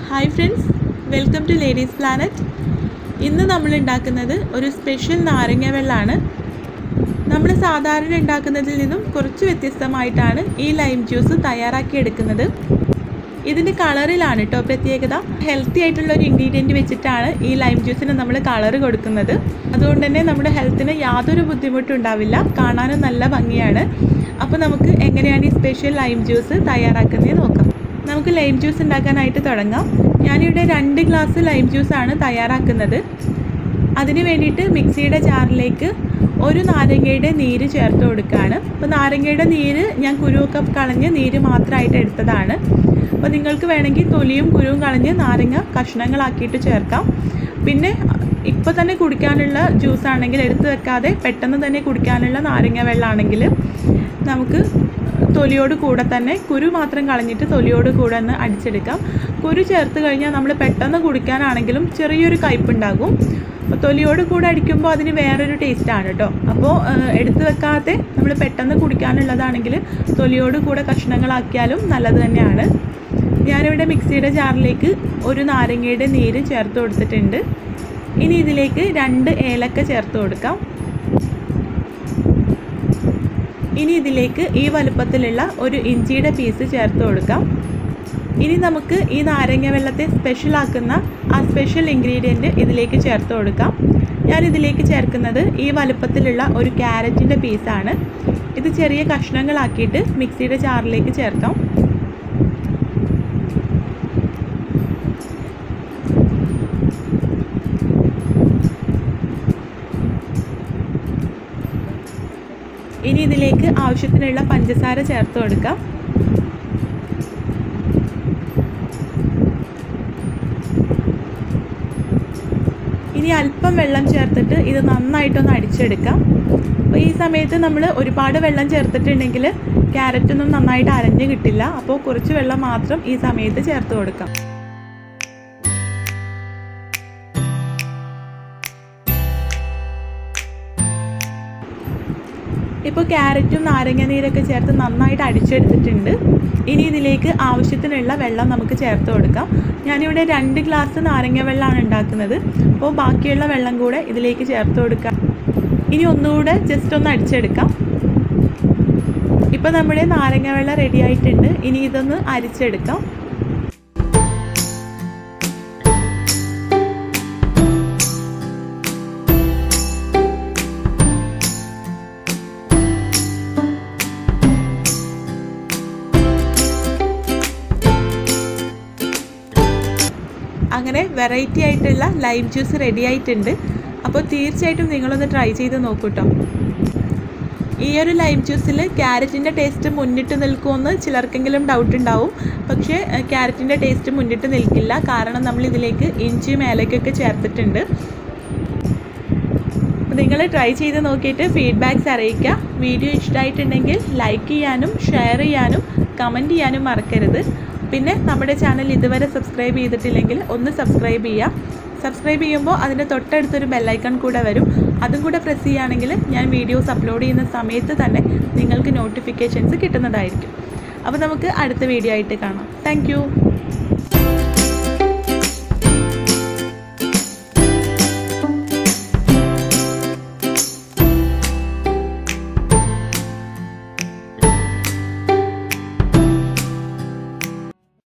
hi friends welcome to ladies planet ഇന്ന് നമ്മൾ ഉണ്ടാക്കുന്നത് ഒരു സ്പെഷ്യൽ നാരങ്ങ വെള്ളമാണ് നമ്മൾ സാധാരണ ഉണ്ടാക്കുന്നതിൽ നിന്നും കുറച്ച് വ്യത്യസ്തമായിട്ടാണ് ഈ ലൈം ജ്യൂസ് തയ്യാറാക്കിയെടുക്കുന്നത് ഇതിൻ്റെ കളറിലാണ് കേട്ടോ പ്രത്യേകത ഹെൽത്തി ആയിട്ടുള്ള ഒരു ഇൻഗ്രീഡിയൻറ്റ് വെച്ചിട്ടാണ് ഈ ലൈം ജ്യൂസിന് നമ്മൾ കളർ കൊടുക്കുന്നത് അതുകൊണ്ട് തന്നെ നമ്മുടെ ഹെൽത്തിന് യാതൊരു ബുദ്ധിമുട്ടും ഉണ്ടാവില്ല കാണാനും നല്ല ഭംഗിയാണ് അപ്പോൾ നമുക്ക് എങ്ങനെയാണ് ഈ സ്പെഷ്യൽ ലൈം ജ്യൂസ് തയ്യാറാക്കുന്നത് നോക്കാം നമുക്ക് ലൈം ജ്യൂസ് ഉണ്ടാക്കാനായിട്ട് തുടങ്ങാം ഞാനിവിടെ രണ്ട് ഗ്ലാസ് ലൈം ജ്യൂസാണ് തയ്യാറാക്കുന്നത് അതിന് വേണ്ടിയിട്ട് മിക്സിയുടെ ജാറിലേക്ക് ഒരു നാരങ്ങയുടെ നീര് ചേർത്ത് കൊടുക്കുകയാണ് അപ്പോൾ നാരങ്ങയുടെ നീര് ഞാൻ കുരുവൊക്കെ കളഞ്ഞ് നീര് മാത്രമായിട്ട് എടുത്തതാണ് അപ്പോൾ നിങ്ങൾക്ക് വേണമെങ്കിൽ തൊലിയും കുരുവും കളഞ്ഞ് നാരങ്ങ കഷ്ണങ്ങളാക്കിയിട്ട് ചേർക്കാം പിന്നെ ഇപ്പോൾ തന്നെ കുടിക്കാനുള്ള ജ്യൂസ് ആണെങ്കിൽ എടുത്ത് വെക്കാതെ പെട്ടെന്ന് തന്നെ കുടിക്കാനുള്ള നാരങ്ങ വെള്ളമാണെങ്കിൽ നമുക്ക് തൊലിയോട് കൂടെ തന്നെ കുരു മാത്രം കളഞ്ഞിട്ട് തൊലിയോട് കൂടെ ഒന്ന് അടിച്ചെടുക്കാം കുരു ചേർത്ത് കഴിഞ്ഞാൽ നമ്മൾ പെട്ടെന്ന് കുടിക്കാനാണെങ്കിലും ചെറിയൊരു കയ്പുണ്ടാകും അപ്പോൾ തൊലിയോട് കൂടെ അടിക്കുമ്പോൾ അതിന് വേറൊരു ടേസ്റ്റാണ് കേട്ടോ അപ്പോൾ എടുത്ത് വെക്കാതെ നമ്മൾ പെട്ടെന്ന് കുടിക്കാനുള്ളതാണെങ്കിൽ തൊലിയോട് കൂടെ കഷ്ണങ്ങളാക്കിയാലും നല്ലത് തന്നെയാണ് ഞാനിവിടെ മിക്സിയുടെ ജാറിലേക്ക് ഒരു നാരങ്ങയുടെ നീര് ചേർത്ത് കൊടുത്തിട്ടുണ്ട് ഇനി ഇതിലേക്ക് രണ്ട് ഏലക്ക ചേർത്ത് കൊടുക്കാം ഇനി ഇതിലേക്ക് ഈ വലുപ്പത്തിലുള്ള ഒരു ഇഞ്ചിയുടെ പീസ് ചേർത്ത് കൊടുക്കാം ഇനി നമുക്ക് ഈ നാരങ്ങ വെള്ളത്തെ സ്പെഷ്യലാക്കുന്ന ആ സ്പെഷ്യൽ ഇൻഗ്രീഡിയൻറ്റ് ഇതിലേക്ക് ചേർത്ത് കൊടുക്കാം ഞാൻ ഇതിലേക്ക് ചേർക്കുന്നത് ഈ വലുപ്പത്തിലുള്ള ഒരു ക്യാരറ്റിൻ്റെ പീസാണ് ഇത് ചെറിയ കഷ്ണങ്ങളാക്കിയിട്ട് മിക്സിയുടെ ജാറിലേക്ക് ചേർക്കാം ഇനി ഇതിലേക്ക് ആവശ്യത്തിനുള്ള പഞ്ചസാര ചേർത്ത് കൊടുക്കാം ഇനി അല്പം വെള്ളം ചേർത്തിട്ട് ഇത് നന്നായിട്ടൊന്ന് അടിച്ചെടുക്കാം അപ്പോൾ ഈ സമയത്ത് നമ്മൾ ഒരുപാട് വെള്ളം ചേർത്തിട്ടുണ്ടെങ്കിൽ ക്യാരറ്റൊന്നും നന്നായിട്ട് അരഞ്ഞ് കിട്ടില്ല അപ്പോൾ കുറച്ച് വെള്ളം മാത്രം ഈ സമയത്ത് ചേർത്ത് കൊടുക്കാം ഇപ്പോൾ ക്യാരറ്റും നാരങ്ങ നീരൊക്കെ ചേർത്ത് നന്നായിട്ട് അടിച്ചെടുത്തിട്ടുണ്ട് ഇനി ഇതിലേക്ക് ആവശ്യത്തിനുള്ള വെള്ളം നമുക്ക് ചേർത്ത് കൊടുക്കാം ഞാനിവിടെ രണ്ട് ഗ്ലാസ് നാരങ്ങ വെള്ളമാണ് ഉണ്ടാക്കുന്നത് അപ്പോൾ ബാക്കിയുള്ള വെള്ളം കൂടെ ഇതിലേക്ക് ചേർത്ത് കൊടുക്കാം ഇനി ഒന്നുകൂടെ ജസ്റ്റ് ഒന്ന് അടിച്ചെടുക്കാം ഇപ്പോൾ നമ്മുടെ നാരങ്ങ വെള്ളം റെഡി ആയിട്ടുണ്ട് ഇനി ഇതൊന്ന് അരിച്ചെടുക്കാം അങ്ങനെ വെറൈറ്റി ആയിട്ടുള്ള ലൈം ജ്യൂസ് റെഡി ആയിട്ടുണ്ട് അപ്പോൾ തീർച്ചയായിട്ടും നിങ്ങളൊന്ന് ട്രൈ ചെയ്ത് നോക്കൂട്ടോ ഈ ഒരു ലൈം ജ്യൂസിൽ ക്യാരറ്റിൻ്റെ ടേസ്റ്റ് മുന്നിട്ട് നിൽക്കുമെന്ന് ചിലർക്കെങ്കിലും ഡൗട്ട് ഉണ്ടാവും പക്ഷേ ക്യാരറ്റിൻ്റെ ടേസ്റ്റ് മുന്നിട്ട് നിൽക്കില്ല കാരണം നമ്മൾ ഇതിലേക്ക് ഇഞ്ചിയും ഏലക്കൊക്കെ ചേർത്തിട്ടുണ്ട് നിങ്ങൾ ട്രൈ ചെയ്ത് നോക്കിയിട്ട് ഫീഡ്ബാക്ക്സ് അറിയിക്കുക വീഡിയോ ഇഷ്ടമായിട്ടുണ്ടെങ്കിൽ ലൈക്ക് ചെയ്യാനും ഷെയർ ചെയ്യാനും കമൻറ്റ് ചെയ്യാനും മറക്കരുത് പിന്നെ നമ്മുടെ ചാനൽ ഇതുവരെ സബ്സ്ക്രൈബ് ചെയ്തിട്ടില്ലെങ്കിൽ ഒന്ന് സബ്സ്ക്രൈബ് ചെയ്യുക സബ്സ്ക്രൈബ് ചെയ്യുമ്പോൾ അതിൻ്റെ തൊട്ടടുത്തൊരു ബെല്ലൈക്കൺ കൂടെ വരും അതും കൂടെ പ്രസ് ചെയ്യുകയാണെങ്കിൽ ഞാൻ വീഡിയോസ് അപ്ലോഡ് ചെയ്യുന്ന സമയത്ത് തന്നെ നിങ്ങൾക്ക് നോട്ടിഫിക്കേഷൻസ് കിട്ടുന്നതായിരിക്കും അപ്പോൾ നമുക്ക് അടുത്ത വീഡിയോ ആയിട്ട് കാണാം താങ്ക്